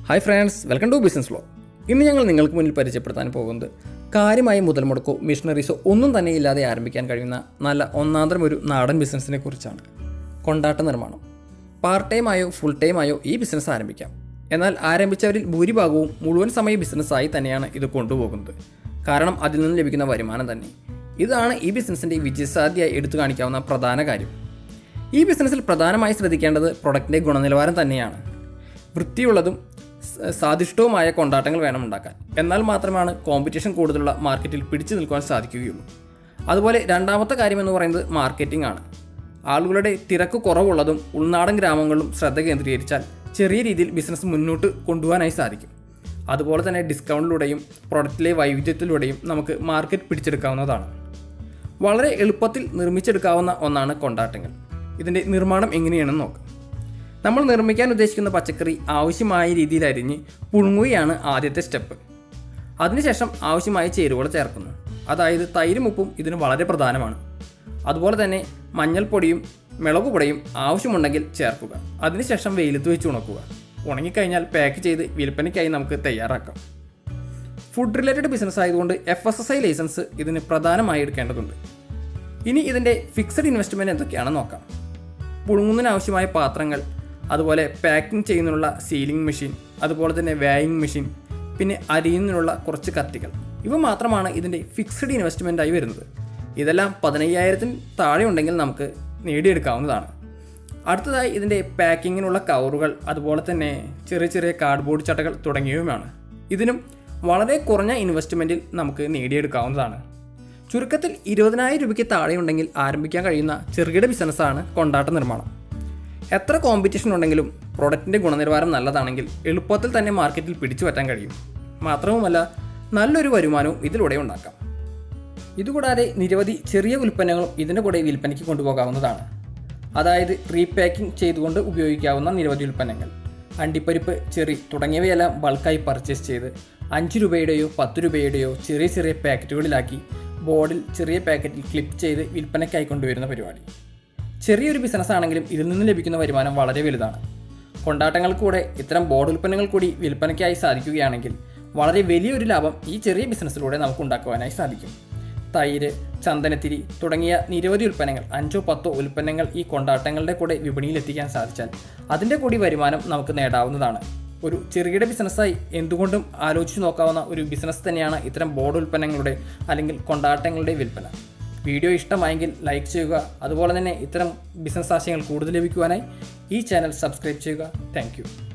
hi friends welcome to business law ഇന്ന് ഞങ്ങൾ നിങ്ങൾക്ക് മുന്നിൽ പരിചയപ്പെടുത്താൻ പോകുന്നത് കാര്യമായ മുതൽ മുടക്കോ മിഷണറീസോ ഒന്നും തന്നെ ഇല്ലാതെ ആരംഭിക്കാൻ കഴിയുന്ന നല്ല ഒന്നാന്തരം ഒരു നാടൻ ബിസിനസ്സിനെ കുറിച്ചാണ് കൊണ്ടാട്ട നിർമ്മാണം പാർട്ട് ടൈം ആയോ ഫുൾ ടൈം ആയോ ഈ ബിസിനസ് ആരംഭിക്കാം എന്നാൽ ആരംഭിച്ചവരിൽ ഭൂരിഭാഗവും മുഴുവൻ സമയ ബിസിനസ്സായി തന്നെയാണ് ഇത് കൊണ്ടുപോകുന്നത് കാരണം അതിൽ നിന്ന് ലഭിക്കുന്ന വരുമാനം തന്നെ ഇതാണ് ഈ ബിസിനസ്സിൻ്റെ വിജയസാധ്യതയായി എടുത്തു കാണിക്കാവുന്ന പ്രധാന കാര്യം ഈ ബിസിനസ്സിൽ പ്രധാനമായി ശ്രദ്ധിക്കേണ്ടത് പ്രൊഡക്റ്റിൻ്റെ ഗുണനിലവാരം തന്നെയാണ് വൃത്തിയുള്ളതും സ- സ്വാദിഷ്ടവുമായ കൊണ്ടാട്ടങ്ങൾ വേണം ഉണ്ടാക്കാൻ എന്നാൽ മാത്രമാണ് കോമ്പറ്റീഷൻ കൂടുതലുള്ള മാർക്കറ്റിൽ പിടിച്ചു നിൽക്കുവാൻ സാധിക്കുകയുള്ളൂ അതുപോലെ രണ്ടാമത്തെ കാര്യം എന്ന് പറയുന്നത് മാർക്കറ്റിംഗ് ആണ് ആളുകളുടെ തിരക്ക് കുറവുള്ളതും ഉൾനാടൻ ഗ്രാമങ്ങളിലും ശ്രദ്ധ കേന്ദ്രീകരിച്ചാൽ ചെറിയ രീതിയിൽ ബിസിനസ് മുന്നോട്ട് കൊണ്ടുപോകാനായി സാധിക്കും അതുപോലെ തന്നെ ഡിസ്കൗണ്ടിലൂടെയും പ്രൊഡക്റ്റിലെ വൈവിധ്യത്തിലൂടെയും നമുക്ക് മാർക്കറ്റ് പിടിച്ചെടുക്കാവുന്നതാണ് വളരെ എളുപ്പത്തിൽ നിർമ്മിച്ചെടുക്കാവുന്ന ഒന്നാണ് കൊണ്ടാട്ടങ്ങൾ ഇതിൻ്റെ നിർമ്മാണം എങ്ങനെയാണെന്ന് നോക്കാം നമ്മൾ നിർമ്മിക്കാൻ ഉദ്ദേശിക്കുന്ന പച്ചക്കറി ആവശ്യമായ രീതിയിൽ അരിഞ്ഞ് പുഴുങ്ങുകയാണ് ആദ്യത്തെ സ്റ്റെപ്പ് അതിനുശേഷം ആവശ്യമായ ചേരുവകൾ ചേർക്കുന്നു അതായത് തൈരും ഉപ്പും ഇതിന് വളരെ പ്രധാനമാണ് അതുപോലെ തന്നെ മഞ്ഞൾപ്പൊടിയും മുളക് പൊടിയും ആവശ്യമുണ്ടെങ്കിൽ ചേർക്കുക അതിനുശേഷം വെയിലത്ത് വെച്ച് ഉണക്കുക ഉണങ്ങിക്കഴിഞ്ഞാൽ പാക്ക് ചെയ്ത് വിൽപ്പനയ്ക്കായി നമുക്ക് തയ്യാറാക്കാം ഫുഡ് റിലേറ്റഡ് ബിസിനസ് ആയതുകൊണ്ട് F S S I license ഇതിന് പ്രധാനമായി എടുക്കേണ്ടതുണ്ട് ഇനി ഇതിൻ്റെ ഫിക്സഡ് ഇൻവെസ്റ്റ്മെൻറ്റ് എന്തൊക്കെയാണെന്ന് നോക്കാം പുഴുങ്ങുന്നതിനാവശ്യമായ പാത്രങ്ങൾ അതുപോലെ പാക്കിംഗ് ചെയ്യുന്നതിനുള്ള സീലിംഗ് മെഷീൻ അതുപോലെ തന്നെ വേയിങ് മെഷീൻ പിന്നെ അരിയുന്നതിനുള്ള കുറച്ച് കത്തികൾ ഇവ മാത്രമാണ് ഇതിൻ്റെ ഫിക്സഡ് ഇൻവെസ്റ്റ്മെൻറ്റായി വരുന്നത് ഇതെല്ലാം പതിനയ്യായിരത്തിന് താഴെ ഉണ്ടെങ്കിൽ നമുക്ക് നേടിയെടുക്കാവുന്നതാണ് അടുത്തതായി ഇതിൻ്റെ പാക്കിങ്ങിനുള്ള കവറുകൾ അതുപോലെ തന്നെ ചെറിയ ചെറിയ കാർഡ്ബോർഡ് ചട്ടകൾ തുടങ്ങിയവയുമാണ് ഇതിനും വളരെ കുറഞ്ഞ ഇൻവെസ്റ്റ്മെൻറ്റിൽ നമുക്ക് നേടിയെടുക്കാവുന്നതാണ് ചുരുക്കത്തിൽ ഇരുപതിനായിരം രൂപയ്ക്ക് താഴെയുണ്ടെങ്കിൽ ആരംഭിക്കാൻ കഴിയുന്ന ചെറുകിട ബിസിനസ്സാണ് കൊണ്ടാട്ട നിർമ്മാണം എത്ര കോമ്പറ്റീഷൻ ഉണ്ടെങ്കിലും പ്രൊഡക്റ്റിൻ്റെ ഗുണനിലവാരം നല്ലതാണെങ്കിൽ എളുപ്പത്തിൽ തന്നെ മാർക്കറ്റിൽ പിടിച്ചു പറ്റാൻ കഴിയും മാത്രവുമല്ല നല്ലൊരു വരുമാനവും ഇതിലൂടെ ഉണ്ടാക്കാം ഇതുകൂടാതെ നിരവധി ചെറിയ ഉൽപ്പന്നങ്ങളും ഇതിൻ്റെ കൂടെ വിൽപ്പനയ്ക്ക് കൊണ്ടുപോകാവുന്നതാണ് അതായത് റീപാക്കിംഗ് ചെയ്തുകൊണ്ട് ഉപയോഗിക്കാവുന്ന നിരവധി ഉൽപ്പന്നങ്ങൾ അണ്ടിപ്പരിപ്പ് ചെറി തുടങ്ങിയവയെല്ലാം ബൾക്കായി പർച്ചേസ് ചെയ്ത് അഞ്ച് രൂപയുടെയോ പത്ത് രൂപയുടെയോ ചെറിയ ചെറിയ പാക്കറ്റുകളിലാക്കി ബോർഡിൽ ചെറിയ പാക്കറ്റിൽ ക്ലിപ്പ് ചെയ്ത് വിൽപ്പനയ്ക്കായി കൊണ്ടുവരുന്ന പരിപാടി ചെറിയൊരു ബിസിനസ് ആണെങ്കിലും ഇതിൽ നിന്ന് ലഭിക്കുന്ന വരുമാനം വളരെ വലുതാണ് കൊണ്ടാട്ടങ്ങൾക്ക് കൂടെ ഇത്തരം ബോർഡ് ഉൽപ്പന്നങ്ങൾ കൂടി വിൽപ്പനയ്ക്കായി സാധിക്കുകയാണെങ്കിൽ വളരെ വലിയൊരു ലാഭം ഈ ചെറിയ ബിസിനസ്സിലൂടെ നമുക്ക് ഉണ്ടാക്കുവാനായി സാധിക്കും തൈര് ചന്ദനത്തിരി തുടങ്ങിയ നിരവധി ഉൽപ്പന്നങ്ങൾ അഞ്ചോ പത്തോ ഉൽപ്പന്നങ്ങൾ ഈ കൊണ്ടാട്ടങ്ങളുടെ കൂടെ വിപണിയിൽ എത്തിക്കാൻ സാധിച്ചാൽ അതിൻ്റെ കൂടി വരുമാനം നമുക്ക് നേടാവുന്നതാണ് ഒരു ചെറുകിട ബിസിനസ്സായി എന്തുകൊണ്ടും ആലോചിച്ച് നോക്കാവുന്ന ഒരു ബിസിനസ് തന്നെയാണ് ഇത്തരം ബോർഡ് ഉൽപ്പന്നങ്ങളുടെ അല്ലെങ്കിൽ കൊണ്ടാട്ടങ്ങളുടെ വിൽപ്പന വീഡിയോ ഇഷ്ടമായെങ്കിൽ ലൈക്ക് ചെയ്യുക അതുപോലെ തന്നെ ഇത്തരം ബിസിനസ് ആശയങ്ങൾ കൂടുതൽ ലഭിക്കുവാനായി ഈ ചാനൽ സബ്സ്ക്രൈബ് ചെയ്യുക താങ്ക്